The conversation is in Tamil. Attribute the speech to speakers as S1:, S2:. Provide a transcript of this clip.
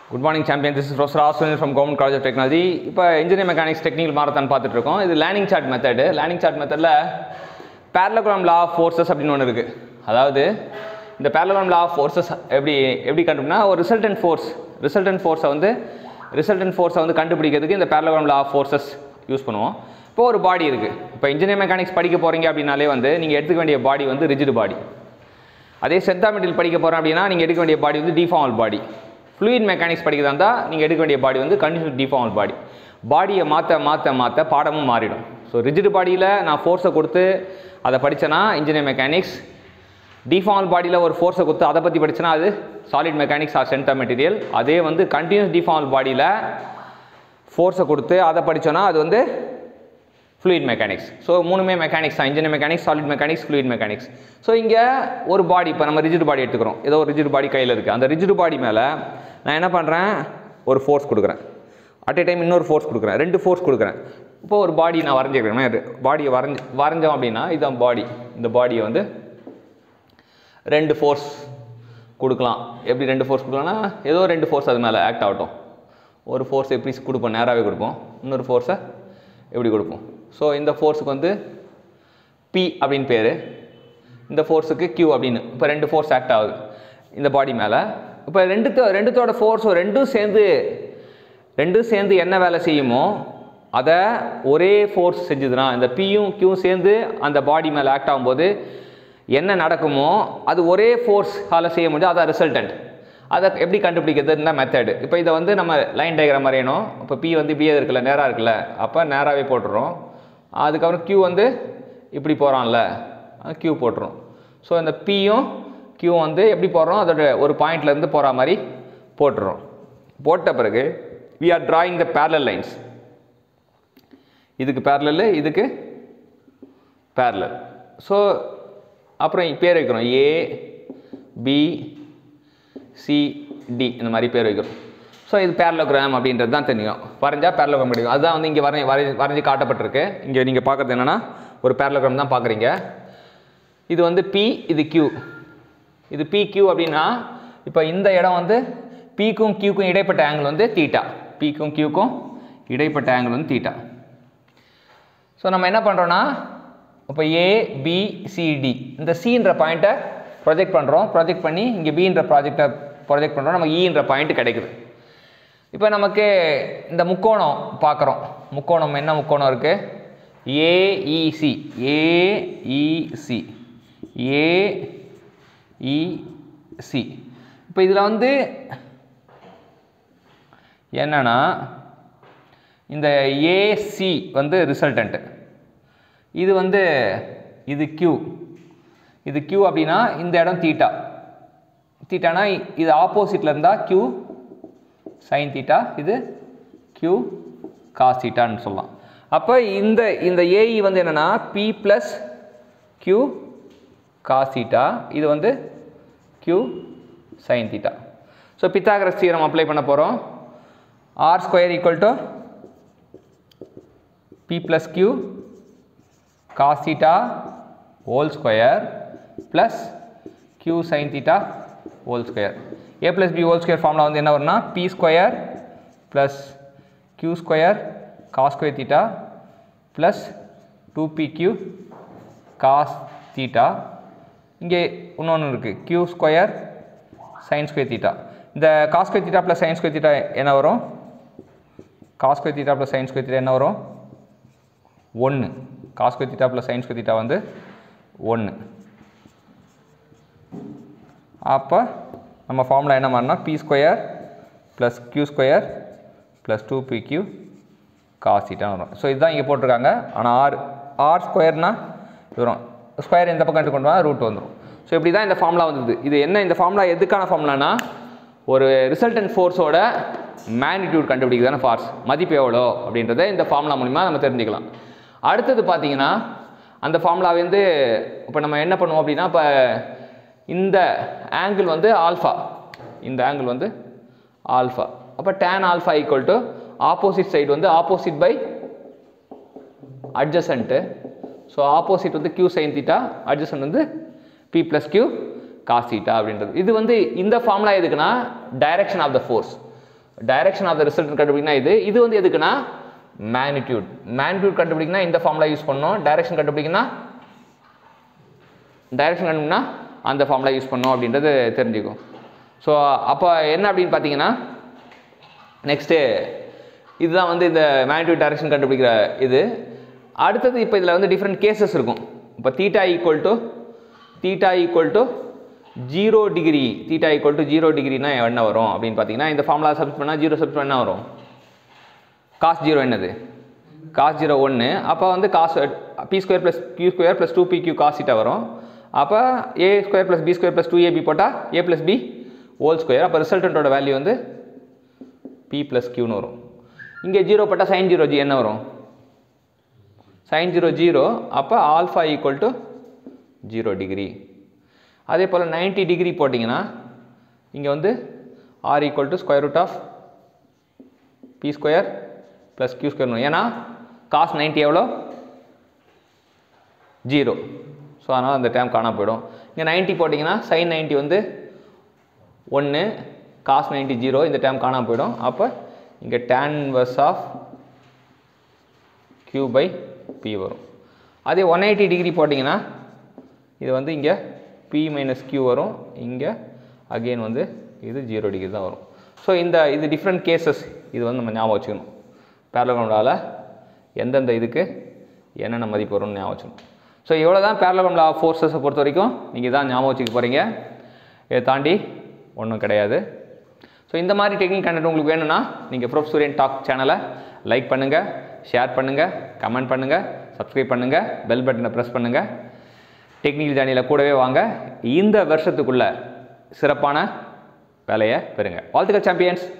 S1: good morning champion this is professor Ashwin from government college of technology இப்போ இன்ஜினியர் மெக்கானிக்ஸ் டெக்னிக்கல் மாரத்தான் பார்த்துட்டு இருக்கோம் இது learning chart method learning chart மெத்தடில் பேரலோகிராம் லா ஆஃப் ஃபோர்ஸஸ் அப்படின்னு ஒன்று இருக்குது அதாவது இந்த பேரலோகிராம் லா ஆஃப் ஃபோர்ஸஸ் எப்படி எப்படி கண்டுபிடினா ஒரு ரிசல்டன்ட் ஃபோர்ஸ் ரிசல்டன்ட் ஃபோர்ஸை வந்து ரிசல்டன்ட் ஃபோர்ஸை வந்து கண்டுபிடிக்கிறதுக்கு இந்த parallelogram law of forces use பண்ணுவோம் இப்போ ஒரு பாடி இருக்குது இப்போ இன்ஜினியர் மெக்கானிக்ஸ் படிக்க போகிறீங்க அப்படின்னாலே வந்து நீங்கள் எடுத்துக்க வேண்டிய பாடி வந்து ரிஜிட் பாடி அதே செந்தா மெட்டீரியல் படிக்க போகிறோம் அப்படின்னா நீங்கள் எடுக்க வேண்டிய பாடி வந்து டிஃபார்மல் பாடி ஃப்ளூயிட் மெக்கானிக்ஸ் படிக்கிறதா இருந்தால் நீங்கள் எடுக்க வேண்டிய பாடி வந்து கண்டினியூஸ் டிஃபார்மல் பாடி பாடியை மாற்ற மாற்ற மாற்ற பாடமும் மாறிடும் ஸோ ரிஜிட் பாடியில் நான் ஃபோர்ஸை கொடுத்து அதை படித்தேன்னா இன்ஜினியர் மெக்கானிக்ஸ் டிஃபார்மல் பாடியில் ஒரு ஃபோர்ஸை கொடுத்து அதை பற்றி படித்தேன்னா அது சாலிட் மெக்கானிக்ஸ் ஆர் சென்டா மெட்டீரியல் அதே வந்து கண்டினியூஸ் டிஃபார்மல் பாடியில் ஃபோர்ஸை கொடுத்து அதை படித்தோன்னா அது வந்து ஃப்ளூயிட் மெக்கானிக்ஸ் ஸோ மூணுமே மெக்கானிக்ஸ் தான் engineer mechanics solid mechanics fluid mechanics so இங்கே ஒரு பாடி இப்போ நம்ம ரிஜிட் பாடி எடுத்துக்கிறோம் ஏதோ ஒரு ரிஜிட் பாடி கையில் இருக்குது அந்த ரிஜிட் பாடி மேலே நான் என்ன பண்ணுறேன் ஒரு ஃபோர்ஸ் கொடுக்குறேன் அட் ஏ டைம் இன்னொரு ஃபோர்ஸ் கொடுக்குறேன் ரெண்டு ஃபோர்ஸ் கொடுக்குறேன் இப்போ ஒரு பாடி நான் வரைஞ்சிக்கிறேன் பாடியை வரைஞ்சி வரைஞ்சோம் அப்படின்னா இதுதான் பாடி இந்த பாடியை வந்து ரெண்டு ஃபோர்ஸ் கொடுக்கலாம் எப்படி ரெண்டு ஃபோர்ஸ் கொடுக்கலாம்னா ஏதோ ரெண்டு ஃபோர்ஸ் அது மேலே ஆக்ட் ஆகட்டும் ஒரு ஃபோர்ஸ் எப்படி கொடுப்போம் நேராகவே கொடுப்போம் இன்னொரு ஃபோர்ஸை எப்படி கொடுப்போம் ஸோ இந்த ஃபோர்ஸுக்கு வந்து பி அப்படின்னு பேர் இந்த ஃபோர்ஸுக்கு Q அப்படின்னு இப்போ ரெண்டு ஃபோர்ஸ் ஆக்ட் ஆகுது இந்த பாடி மேலே இப்போ ரெண்டுத்தோ ரெண்டுத்தோட ஃபோர்ஸும் ரெண்டும் சேர்ந்து ரெண்டும் சேர்ந்து என்ன வேலை செய்யுமோ அதை ஒரே ஃபோர்ஸ் செஞ்சுதுன்னா இந்த பியும் கியூவும் சேர்ந்து அந்த பாடி மேலே ஆக்ட் ஆகும்போது என்ன நடக்குமோ அது ஒரே ஃபோர்ஸால் செய்ய முடியும் அதான் ரிசல்டன்ட் அதை எப்படி கண்டுபிடிக்கிறதுன்னு தான் மெத்தடு இப்போ இதை வந்து நம்ம லைன் டயக்ராம் வரையணும் இப்போ பி வந்து இப்படியே இருக்குல்ல நேராக இருக்குல்ல அப்போ நேராகவே போட்டுறோம் அதுக்கப்புறம் Q வந்து இப்படி போகிறான்ல Q போட்டுரும் ஸோ இந்த பியும் Q வந்து எப்படி போடுறோம் அதோட ஒரு பாயிண்ட்லேருந்து போகிற மாதிரி போட்டுறோம் போட்ட பிறகு we are drawing the parallel lines இதுக்கு parallel இதுக்கு parallel ஸோ அப்புறம் பேர் வைக்கிறோம் ஏ பி சி டி இந்த மாதிரி பேர் வைக்கிறோம் ஸோ இது பேரலோகிராம் அப்படின்றது தான் தெரியும் வரைஞ்சா பேரலோகிராம் கிடைக்கும் அதுதான் வந்து இங்கே வரை வரை வரைஞ்சி காட்டப்பட்டிருக்கு இங்கே நீங்கள் பார்க்குறது என்னென்னா ஒரு பேரலோகிராம் தான் பார்க்குறீங்க இது வந்து பி இது கியூ இது பி கியூ அப்படின்னா இப்போ இந்த இடம் வந்து பிக்கும் கியூக்கும் இடைப்பட்ட ஆங்கிள் வந்து தீட்டா பிக்கும் கியூக்கும் இடைப்பட்ட ஆங்கிள் வந்து தீட்டா ஸோ நம்ம என்ன பண்ணுறோன்னா இப்போ ஏ பி சிடி இந்த சின்ற பாயிண்ட்டை ப்ரொஜெக்ட் பண்ணுறோம் ப்ரொஜெக்ட் பண்ணி இங்கே பின்ற ப்ராஜெக்டை ப்ரொஜெக்ட் பண்ணுறோம் நமக்கு ஈன்ற பாயிண்ட் கிடைக்குது இப்போ நமக்கு இந்த முக்கோணம் பார்க்குறோம் முக்கோணம் என்ன முக்கோணம் இருக்குது ஏஇசி ஏஇசி ஏஇசி இப்போ இதில் வந்து என்னன்னா இந்த ஏசி வந்து ரிசல்டன்ட்டு இது வந்து இது Q இது Q அப்படின்னா இந்த இடம் தீட்டா தீட்டானா இது ஆப்போசிட்டில் இருந்தால் Q சைன் தீட்டா இது Q காஸ் தீட்டான்னு சொல்லலாம் அப்போ இந்த இந்த ஏஇ வந்து என்னென்னா P plus Q cos theta இது வந்து Q sine theta so Pythagoras theorem apply பண்ண போகிறோம் R square equal to P plus Q cos theta whole square plus q sin theta whole square a plus b whole square formula வந்து என்ன வரும்னா p square plus q square cos square theta plus 2pq cos theta இங்கே இன்னொன்று இருக்குது q square sin square theta இந்த cos square theta plus sin square theta என்ன வரும் cos square theta plus sin square theta என்ன வரும் ஒன்று cos square theta plus sine square theta வந்து ஒன்று அப்போ நம்ம ஃபார்முலா என்ன பண்ணா P square plus Q square plus two P Q cos தீட்டான்னு வரும் ஸோ இதுதான் இங்கே போட்டிருக்காங்க ஆனால் ஆர் ஆர் ஸ்கொயர்னா வரும் ஸ்கொயர் இந்த பக்கம் எடுத்து கொண்டு வந்தால் ரூட் வந்துடும் ஸோ இப்படி தான் இந்த ஃபார்முலா வந்தது இது என்ன இந்த ஃபார்முலா எதுக்கான ஃபார்முலானா ஒரு ரிசல்டன்ட் ஃபோர்ஸோட மேக்னிடியூட் கண்டுபிடிக்கிறதான ஃபார்ஸ் மதிப்பு எவ்வளோ அப்படின்றத இந்த ஃபார்முலா மூலிமா நம்ம தெரிஞ்சுக்கலாம் அடுத்தது பார்த்தீங்கன்னா அந்த ஃபார்முலா வந்து இப்போ நம்ம என்ன பண்ணுவோம் அப்படின்னா இப்போ இந்த ஆங்கிள் வந்து ஆல்ஃபா இந்த ஆங்கிள் வந்து ஆல்ஃபா அப்போ tan alpha equal to opposite side வந்து opposite by adjacent so opposite வந்து q sin தீட்டா அட்ஜசன்ட் வந்து p plus q cos theta அப்படின்றது இது வந்து இந்த ஃபார்முலா எதுக்குன்னா direction of the force direction of the result கண்டுபிடிக்கனா இது இது வந்து எதுக்குன்னா மேக்னிடியூட் மேக்னிடியூட் கண்டுபிடிக்கனா இந்த ஃபார்முலா யூஸ் பண்ணோம் டைரக்ஷன் கண்டுபிடிக்கனா டைரக்ஷன் கண்டுபிடினா அந்த ஃபார்முலா யூஸ் பண்ணோம் அப்படின்றது தெரிஞ்சுக்கும் ஸோ அப்போ என்ன அப்படின்னு பார்த்தீங்கன்னா நெக்ஸ்ட்டு இதுதான் வந்து இந்த மேக்னிடியூட் டைரக்ஷன் கண்டுபிடிக்கிற இது அடுத்தது இப்போ இதில் வந்து டிஃப்ரெண்ட் கேசஸ் இருக்கும் இப்போ theta equal to theta equal to zero degree theta equal to zero டிகிரினா என்ன வரும் அப்படின்னு பார்த்தீங்கன்னா இந்த ஃபார்முலா சப்ஸ்ட் பண்ணால் ஜீரோ சப்ஸ்ட் என்ன வரும் காஸ் ஜீரோ என்னது காஸ் ஜீரோ ஒன்று அப்போ வந்து cos P square plus Q square plus two P Q cos theta வரும் அப்போ A square plus B square plus two A B போட்டால் A plus B whole square அப்போ ரிசல்டன்ட்டோட வேல்யூ வந்து பி ப்ளஸ் கியூன்னு வரும் இங்கே ஜீரோ போட்டால் சைன் ஜீரோ ஜி என்ன வரும் சைன் ஜீரோ ஜீரோ அப்போ alpha equal to zero degree அதே போல் 90 டிகிரி போட்டிங்கன்னா இங்கே வந்து R equal to square root of P square plus Q square ஏன்னா காஸ் 90 எவ்வளோ ஜீரோ ஸோ அதனால் அந்த டேம் காணாம போயிடும் இங்கே 90 போட்டிங்கன்னா சைன் 90 வந்து ஒன்று காஸ் 90 ஜீரோ இந்த டேம் காணாம போயிடும் அப்போ இங்கே tan inverse of q by P வரும் அதே ஒன் எயிட்டி டிகிரி போட்டிங்கன்னா இது வந்து இங்கே பி மைனஸ் கியூ வரும் இங்கே அகெயின் வந்து இது ஜீரோ டிகிரி தான் வரும் ஸோ இந்த இது டிஃப்ரெண்ட் கேசஸ் இது வந்து நம்ம ஞாபகம் வச்சுக்கணும் பேரலகோம்லாவில் எந்தெந்த இதுக்கு என்னென்ன மதிப்பு வரும்னு ஞாபகம் வச்சுக்கணும் ஸோ இவ்வளோ தான் பேரலகோம்லா ஃபோர்ஸஸை பொறுத்த வரைக்கும் நீங்கள் தான் ஞாபகம் வச்சுக்க போகிறீங்க இதை தாண்டி ஒன்றும் கிடையாது ஸோ இந்த மாதிரி டெக்னிக் கண்டென்ட் உங்களுக்கு வேணும்னா நீங்கள் ப்ரொஃப் சூரியன் டாக் சேனலை லைக் பண்ணுங்கள் ஷேர் பண்ணுங்கள் கமெண்ட் பண்ணுங்கள் சப்ஸ்கிரைப் பண்ணுங்கள் பெல் பட்டனை ப்ரெஸ் பண்ணுங்கள் டெக்னிக்கல் ஜேர்னியில் கூடவே வாங்க இந்த வருஷத்துக்குள்ள சிறப்பான வேலையை பெறுங்க வாழ்த்துக்கள் சாம்பியன்ஸ்